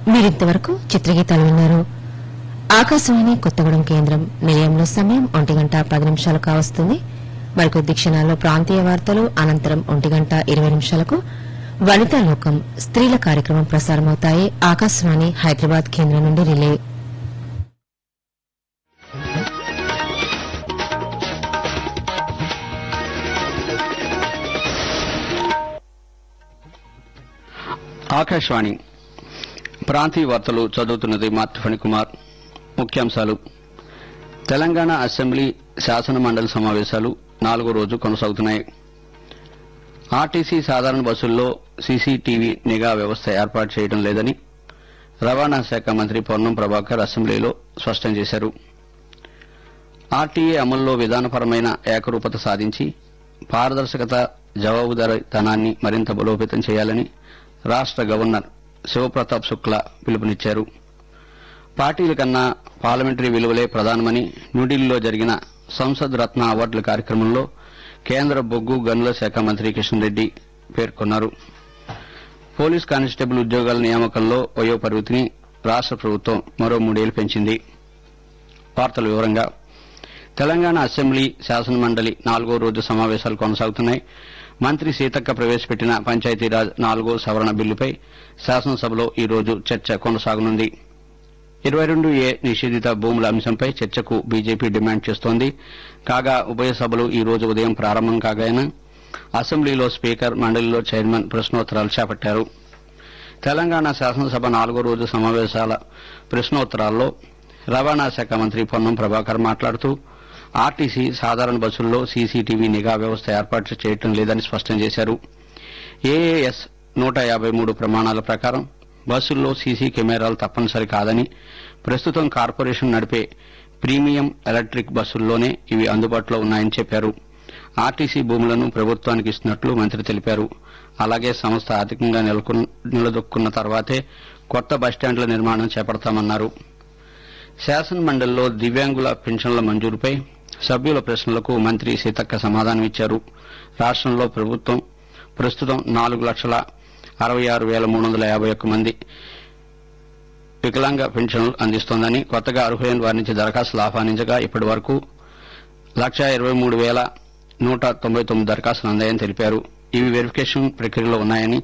మీరింతవరకు చిత్రగీతాలు విన్నారు ఆకాశవాణి కొత్తగూడెం కేంద్రం నిలయంలో సమయం ఒంటి గంట పది నిమిషాలు కావస్తుంది మరికొద్ది క్షణాల్లో ప్రాంతీయ వార్తలు అనంతరం ఒంటి గంట ఇరవై నిమిషాలకు వనితా లోకం స్త్రీల కార్యక్రమం ప్రసారమవుతాయి ఆకాశవాణి హైదరాబాద్ కేంద్రం నుండి రిలే ఆకాశవాణి ప్రాంతీయ వార్తలు చదువుతున్నది మార్తిఫణి కుమార్ ముఖ్యాంశాలు తెలంగాణ అసెంబ్లీ శాసన మండలి సమావేశాలు నాలుగో రోజు కొనసాగుతున్నాయి ఆర్టీసీ సాధారణ బస్సుల్లో సీసీటీవీ నిఘా వ్యవస్థ ఏర్పాటు చేయడం లేదని రవాణా శాఖ మంత్రి పొన్నం ప్రభాకర్ అసెంబ్లీలో స్పష్టం చేశారు ఆర్టీఏ అమల్లో విధానపరమైన ఏకరూపత సాధించి పారదర్శకత జవాబుదారీతనాన్ని మరింత బలోపేతం చేయాలని రాష్ట గవర్నర్ శివప్రతాప్ శుక్లా పిలుపునిచ్చారు పార్టీల కన్నా పార్లమెంటరీ విలువలే ప్రధానమని న్యూఢిల్లీలో జరిగిన సంసద్ రత్న అవార్డుల కార్యక్రమంలో కేంద్ర బొగ్గు గనుల శాఖ మంత్రి కిషన్ రెడ్డి పేర్కొన్నారు పోలీస్ కానిస్టేబుల్ ఉద్యోగాల నియామకంలో వయో పరిమితిని రాష్ట ప్రభుత్వం మరో మూడేళ్లు పెంచింది వార్తల వివరంగా తెలంగాణ అసెంబ్లీ శాసన మండలి నాలుగో రోజు సమావేశాలు కొనసాగుతున్నాయి మంత్రి సీతక్క ప్రవేశపెట్టిన పంచాయతీరాజ్ నాలుగో సవరణ బిల్లుపై శాసనసభలో ఈ రోజు చర్చ కొనసాగనుంది ఇరవై రెండు ఏ నిషేధిత భూముల అంశంపై చర్చకు బీజేపీ డిమాండ్ చేస్తోంది కాగా ఉభయ సభలు ఈ రోజు ఉదయం ప్రారంభం కాగానే అసెంబ్లీలో స్పీకర్ మండలిలో చైర్మన్ ప్రశ్నోత్తరాలు చేపట్టారు తెలంగాణ శాసనసభ నాలుగో రోజు సమావేశాల ప్రశ్నోత్తరాల్లో రవాణా శాఖ మంత్రి పొన్నం ప్రభాకర్ మాట్లాడుతూ ఆర్టీసీ సాధారణ బస్సుల్లో సీసీటీవీ నిఘా వ్యవస్థ ఏర్పాటు చేయడం లేదని స్పష్టం చేశారు ఏఏఎస్ నూట యాభై మూడు ప్రమాణాల ప్రకారం బస్సుల్లో సీసీ కెమెరాలు తప్పనిసరి కాదని ప్రస్తుతం కార్పొరేషన్ నడిపే ప్రీమియం ఎలక్ట్రిక్ బస్సుల్లోనే ఇవి అందుబాటులో ఉన్నాయని చెప్పారు ఆర్టీసీ భూములను ప్రభుత్వానికి ఇస్తున్నట్లు మంత్రి తెలిపారు అలాగే సంస్థ ఆర్థికంగా నెలకొన్- నిలదొక్కున్న తర్వాతే కొత్త బస్టాండ్ల నిర్మాణం చేపడతామన్నారు శాసన మండలిలో దివ్యాంగుల పెన్షన్ల మంజూరుపై సభ్యుల ప్రశ్నలకు మంత్రి సీతక్క సమాధానమిచ్చారు రాష్ట్రంలో ప్రభుత్వం ప్రస్తుతం నాలుగు లక్షల అరవై ఆరు వేల మూడు వందల యాభై ఒక్క మంది వికలాంగ పెన్షన్లు అందిస్తోందని కొత్తగా అర్హులైన వారి నుంచి దరఖాస్తులు ఆహ్వానించగా ఇప్పటి వరకు లక్ష ఇరవై మూడు వేల నూట తొంభై తొమ్మిది దరఖాస్తులు అందాయని తెలిపారు ఇవి వెరిఫికేషన్ ప్రక్రియలో ఉన్నాయని